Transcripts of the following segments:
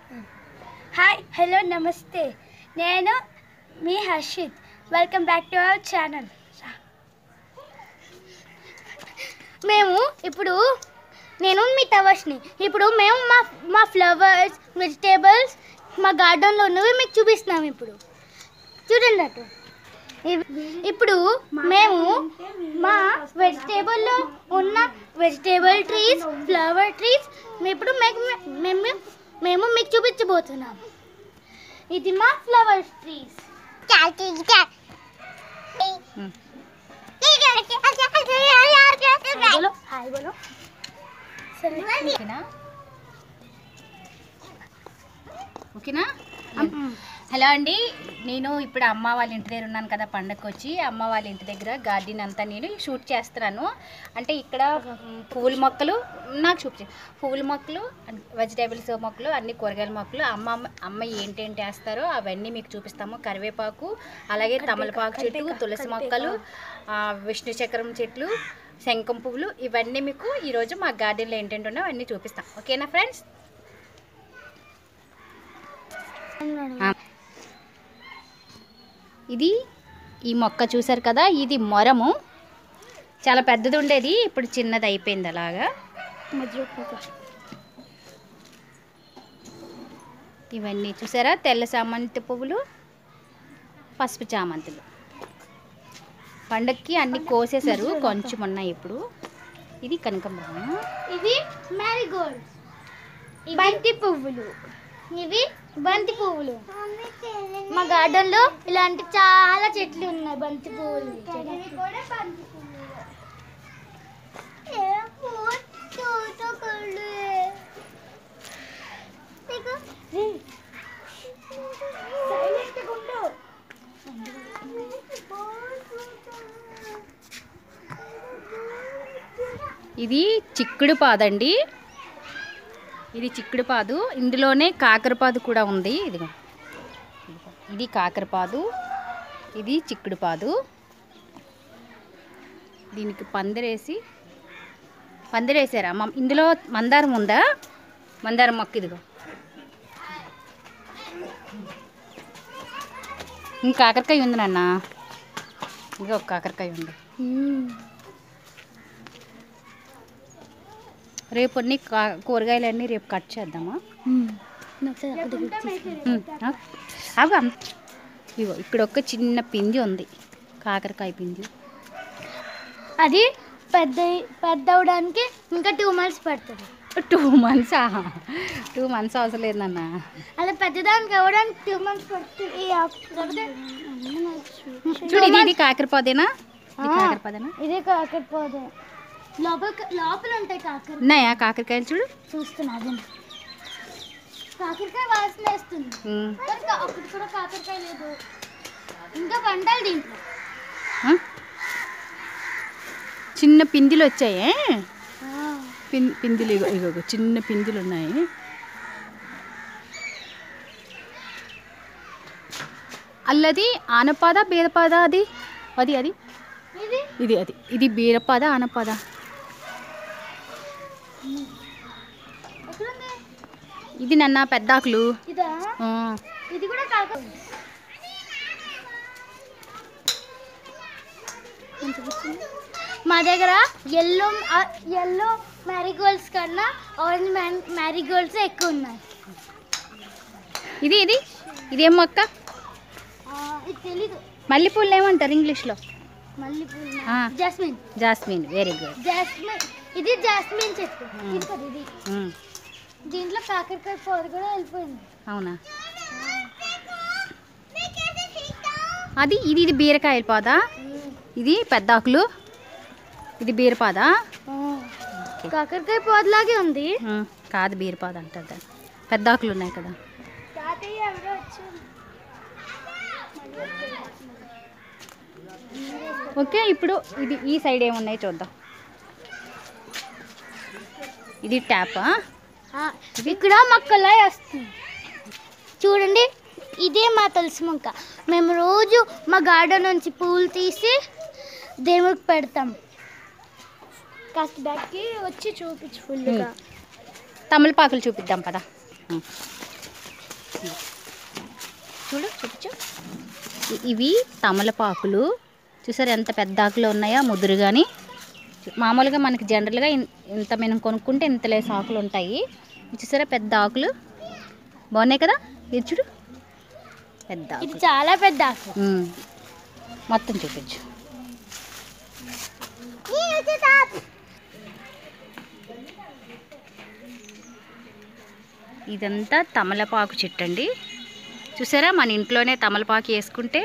Hi hello నమస్తే నేను మీ Harshit welcome back to our channel మేము ఇప్పుడు నేను మీ టవర్స్ని ఇప్పుడు మేము మా మా ఫ్లవర్స్ వెజిటేబుల్స్ మా గార్డెన్లో ఉన్నవి మీకు చూపిస్తున్నాం ఇప్పుడు చూడండి అటు ఇవ్- ఇప్పుడు మేము మా వెజిటేబుల్లో ఉన్న వెజిటేబుల్ ట్రీస్ ఫ్లవర్ ట్రీస్ ఇప్పుడు మీకు మేము మేము మీకు చూపించబోతున్నాం ఇది మా ఫ్లవర్ ట్రీస్ బోలో హాయ్ బోలో సరే ఓకేనా ఓకేనా హలో అండి నేను ఇప్పుడు అమ్మ వాళ్ళ ఇంటి దగ్గర ఉన్నాను కదా పండగకి వచ్చి అమ్మ వాళ్ళ ఇంటి దగ్గర గార్డెన్ అంతా నేను షూట్ చేస్తున్నాను అంటే ఇక్కడ మ్, పువ్వుల మొక్కలు నాకు చూపించు పువ్వుల మొక్కలు వెజిటేబుల్స్ మొక్కలు అన్ని కూరగాయల మొక్కలు అమ్మ అమ్మ ఏంటేంటి వేస్తారో అవన్నీ మీకు చూపిస్తాము కరివేపాకు అలాగే తమలపాకు చెట్టు తులసి మొక్కలు ఆ, విష్ణు చక్రం చెట్లు శంఖం పువ్వులు ఇవన్నీ మీకు ఈరోజు మా గార్డెన్లో ఏంటంటే ఉన్నాయో అవన్నీ చూపిస్తాం ఓకేనా ఫ్రెండ్స్ ఇది ఈ మొక్క చూసారు కదా ఇది మొరము చాలా పెద్దది ఉండేది ఇప్పుడు చిన్నది అయిపోయింది అలాగా మధ్యలో ఇవన్నీ చూసారా తెల్ల చామంతి పువ్వులు పసుపు చామంతులు పండక్కి అన్ని కోసేశారు కొంచెం ఉన్నాయి ఇప్పుడు ఇది కనకాంబరం ఇవి మ్యారీగోల్డ్ బంతి పువ్వులు ఇవి బంతి పువ్వులు మా గార్డెన్ లో ఇలాంటి చాలా చెట్లు ఉన్నాయి బంతి పువ్వులు ఇది చిక్కుడు పాదండి ఇది చిక్కుడు పాదు ఇందులోనే కాకరపాదు కూడా ఉంది ఇదిగో ఇది కాకరపాదు ఇది చిక్కుడు పాదు దీనికి పందిరేసి పందిరేసారా మ- ఇందులో మందారం ఉందా మందారం మొక్క ఇదిగో ఇంకా కాకరకాయ ఉంది నాన్న ఇదిగో ఒక కాకరకాయ ఉంది రేపు అన్ని కా- కూరగాయలన్నీ రేపు కట్ చేద్దామా ఉమ్, ఆ, అవి అమ్- ఇగో ఇక్కడ ఒక చిన్న పిండి ఉంది కాకరకాయ పిండి అది పెద్ద పెద్ద అవడానికి ఇంకా టూ మంత్స్ పడుతుంది టూ మంత్స్ టూ మంత్స్ అవసరం లేదు నాన్న అలా పెద్దదానికి అవ్వడానికి టూ మంత్స్ పడుతుంది ఈ ఆకు కాకపోతే చూడు ఇది ఇది కాకరపాదేనా ఇది ఆ. కాకరపాదేనా ఇదే కాకరపోదు లోపల లోపల ఉంటాయి కాకర ఉన్నాయా కాకరకాయలు చూడు చూస్తున్నా అదే కాకరకాయ వాసన వేస్తుంది ఉమ్. కానీ కా- ఒకటి కూడా కాకరకాయ లేదు ఇంకా పండాలి దీంట్లో ఆ? చిన్న పిందిలు వచ్చాయే పిన్ పిందిలు ఇగో ఇగో ఇగో చిన్న పిందిలు ఉన్నాయి అల్లది ఆనపాద బీరపాద అది అది అది ఇది ఇది అది ఇది బీరపాద ఆనపాద ఎక్కడుంది ఇది నన్న పెద్దాకులు ఇదా ఆ, ఇది కూడా కాకర మా దగ్గర ఎల్లో ఎల్లో మ్యారీగోల్డ్స్ కన్నా ఆరెంజ్ మ్యారీగోల్డ్స్ ఎక్కువ ఉన్నాయి ఇది ఇది ఇదేం మొక్క ఆ, ఇది తెలీదు మల్లెపూలు ఏమంటారు ఇంగ్లీష్లో మల్లెపూలు ఆ. Jasmine jasmine very good jasmine ఇది జాస్మిన్ చెట్టు ఇది కదా ఇది దీంట్లో కాకరకాయ పొద కూడా వెళ్ళిపోయింది అవునా అది ఇది ఇది బీరకాయల పాద ఇది పెద్దాకులు ఇది బీరపాద కాకరకాయ పొదలాగే ఉంది ఉమ్, కాదు బీరపాద అంటారు దాన్ని పెద్దాకులు ఉన్నాయి కదా తాతయ్య ఎవరో వచ్చారు ఓకే ఇప్పుడు ఇది ఈ సైడ్ ఏమున్నాయి చూద్దాం ఇది ట్యాపా ఆ, ఇక్కడ మొక్కలా వస్తుంది చూడండి ఇదే మా తులసి మొక్క మేము రోజు మా గార్డెన్ నుంచి పూలు తీసి దేవుడికి పెడతాం కాస్త బ్యాగ్కి వచ్చి చూపించు ఫుల్గా తమలపాకులు చూపిద్దాం పదా ఉమ్. చూడు చూపించు ఇ- ఇవి తమలపాకులు చూసారు ఎంత పెద్ద ఆకులు ఉన్నాయో ముదురు కానీ మామూలుగా మనకి జనరల్గా ఇన్- ఇంత మనం కొనుక్కుంటే ఇంత లేసి ఆకులు ఉంటాయి చూసారా పెద్ద ఆకులు బాగున్నాయి కదా ఇది చూడు పెద్ద ఇది ఆకులు చాలా పెద్ద ఆకు ఉమ్. మొత్తం చూపించు ఇదంతా తమలపాకు చెట్టు అండి చూసారా మన ఇంట్లోనే తమలపాకు వేసుకుంటే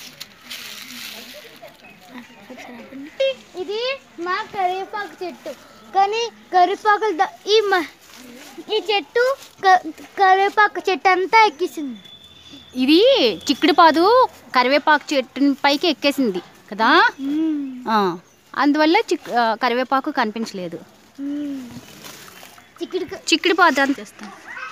ఇది మా కరివేపాకు చెట్టు కానీ కరివేపాకులు ద- ఈ మ- ఈ చెట్టు క- కరివేపాకు చెట్టు అంతా ఎక్కిసింది ఇది చిక్కుడుపాదు కరివేపాకు చెట్టు పైకి ఎక్కేసింది కదా ఆ, అందువల్ల చిక్ ఆ, కరివేపాకు కనిపించలేదు చిక్కుడు చిక్కుడుపాదు అని చేస్తాం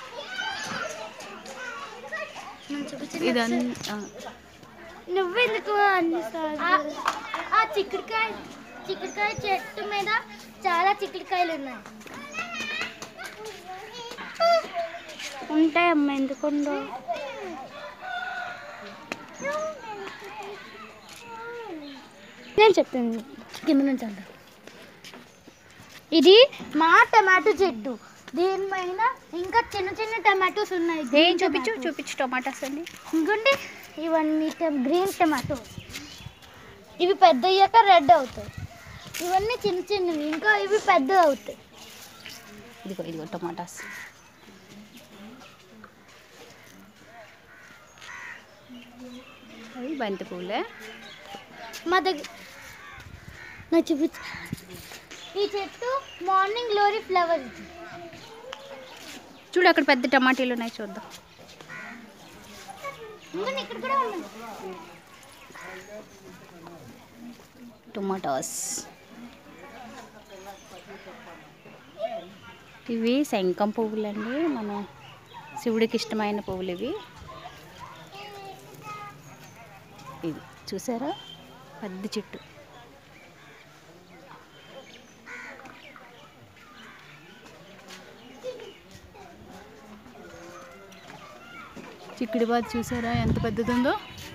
ఇదంతా నువ్వెందుకు అందిస్తావు ఆ చిక్కుడుకాయ చిక్కుడుకాయ చెట్టు మీద చాలా చిక్కుడుకాయలు ఉన్నాయి ఉంటాయమ్మా ఎందుకుండో నేను చెప్తాను కింద నుంచి అంట ఇది మా టమాటో చెట్టు దీనిపైన ఇంకా చిన్న చిన్న టమాటోస్ ఉన్నాయి ఏం చూపించు చూపించు టొమాటోస్ అండి ఇంకోండి ఇవన్నీ గ్రీన్ టమాటో ఇవి పెద్ద అయ్యాక రెడ్ అవుతాయి ఇవన్నీ చిన్న చిన్నవి ఇంకా ఇవి పెద్ద అవుతాయి ఇదిగో ఇదిగో టొమాటోస్ అవి బంతి పూలే మా దగ్గర నాకు చూపించు ఈ చెట్టు మార్నింగ్ గ్లోరీ ఫ్లవర్ ఇది చూడు అక్కడ పెద్ద టమాటీలు ఉన్నాయి చూద్దాం ఇంకా ఇక్కడ కూడా ఉన్నాయి టొమాటోస్ ఇవి శంఖం పువ్వులు అండి మన శివుడికి ఇష్టమైన పువ్వులు ఇవి ఇది చూసారా పెద్ద చెట్టు చిక్కుడు బాద్ చూసారా ఎంత పెద్దది ఉందో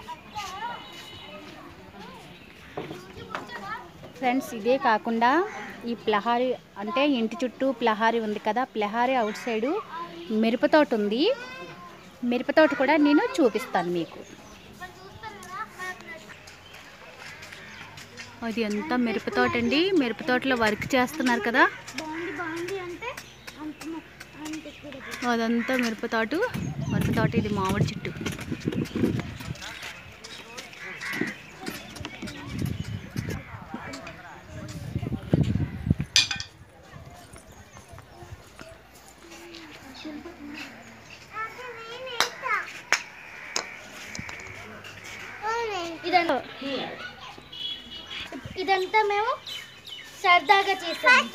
ఫ్రెండ్స్ ఇదే కాకుండా ఈ ప్లహారి అంటే ఇంటి చుట్టూ ప్లహారి ఉంది కదా ప్లహారి అవుట్ సైడు మిరపతోట ఉంది మిరపతోట కూడా నేను చూపిస్తాను మీకు అది ఎంత మిరపతోట అండి మిరపతోటలో వర్క్ చేస్తున్నారు కదా బాగుంది బాగుంది అంటే అంత మ- అంత ఇక్కడ అదంతా మిరపతోట మిరపతోట ఇది మామిడి చెట్టు ఇదంతా ఇదంతా మేము సరదాగా చేసాము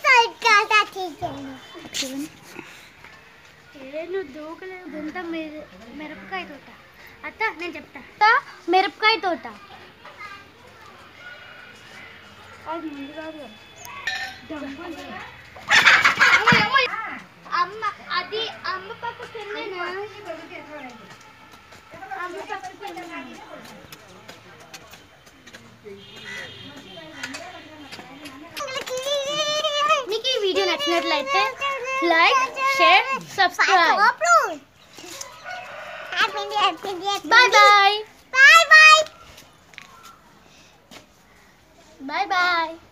ఏ నువ్వు దూకలేదు ఇదంతా మిర- మిరపకాయ తోట అత్త నేను చెప్తా అత్త మిరపకాయ తోట అది ముందు కాదు కదా. అమ్మ, అమ్మ. అమ్మ అది అమ్మ పక్క కిందేనా అమ్మ పక్క కిందేనా? మీకు ఈ వీడియో నచ్చినట్లయితే like share subscribe bye bye bye bye bye bye